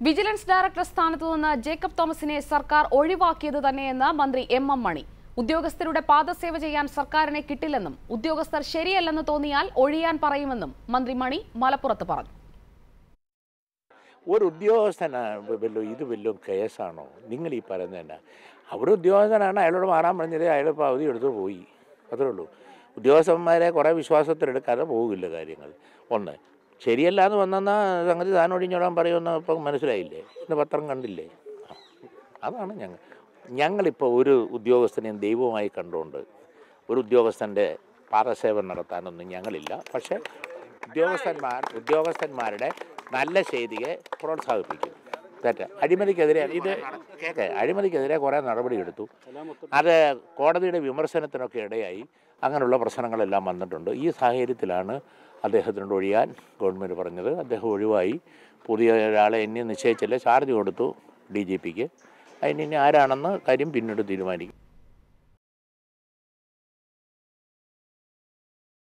vigilance director സ്ഥാനത്തു നിന്ന് Jacob തോമസിനെ സർക്കാർ ഒഴിവാക്കിയത് തന്നെയെന്ന് മന്ത്രി എം എം മണി ഉദ്യോഗസ്ഥരുടെ പാദസേവ ചെയ്യാൻ സർക്കാരിനെ കിട്ടില്ലെന്നും ഉദ്യോഗസ്ഥർ ശരിയല്ലെന്ന് തോന്നിയാൽ ഒഴിയാൻ പറയുമെന്നും മന്ത്രി മണി മലപ്പുറത്ത് പറഞ്ഞു ഒരു ഉദ്യോഗസ്ഥന വല്ലോ ഇത് വല്ലതും കേസാണോ നിങ്ങൾ ഈ പറയുന്നത് തന്നെ അവിടെ ഉദ്യോഗസ്ഥനാണ് അയാളോട് മാറാൻ പറഞ്ഞത് അയാൾ ഇപ്പോൾ അവധി എടുത്ത് പോയി അത്രേ ഉള്ളൂ ഉദ്യോഗസ്ഥന്മാരെ കുറേ വിശ്വാസത്തിലെടുക്കാതെ പോകില്ല കാര്യങ്ങൾ ഒന്ന് ശരിയല്ല എന്ന് വന്നെന്നാൽ സംഗതി താൻ ഒഴിഞ്ഞോടാൻ പറയുമെന്ന് ഇപ്പം മനസ്സിലായില്ലേ ഇന്ന് പത്രം കണ്ടില്ലേ ആ, അതാണ് ഞങ്ങൾ ഞങ്ങളിപ്പോൾ ഒരു ഉദ്യോഗസ്ഥനെയും ദൈവമായി കണ്ടുകൊണ്ട് ഒരു ഉദ്യോഗസ്ഥൻ്റെ പാദസേവനം നടത്താനൊന്നും ഞങ്ങളില്ല പക്ഷേ ഉദ്യോഗസ്ഥന്മാർ ഉദ്യോഗസ്ഥന്മാരുടെ നല്ല ചെയ്തിയെ പ്രോത്സാഹിപ്പിക്കും തെറ്റ അഴിമതിക്കെതിരെ ഇത് കേക്ക് അഴിമതിക്കെതിരെ കുറേ നടപടിയെടുത്തു അത് കോടതിയുടെ വിമർശനത്തിനൊക്കെ ഇടയായി അങ്ങനെയുള്ള പ്രശ്നങ്ങളെല്ലാം വന്നിട്ടുണ്ട് ഈ സാഹചര്യത്തിലാണ് അദ്ദേഹത്തിനോട് ഒഴിയാൻ ഗവൺമെൻറ് പറഞ്ഞത് അദ്ദേഹം ഒഴിവായി പുതിയ ഒരാളെ ഇനി നിശ്ചയിച്ചില്ല ചാർജ് കൊടുത്തു ഡി ജി പിക്ക് അതിന് ഇനി ആരാണെന്ന് കാര്യം പിന്നീട് തീരുമാനിക്കും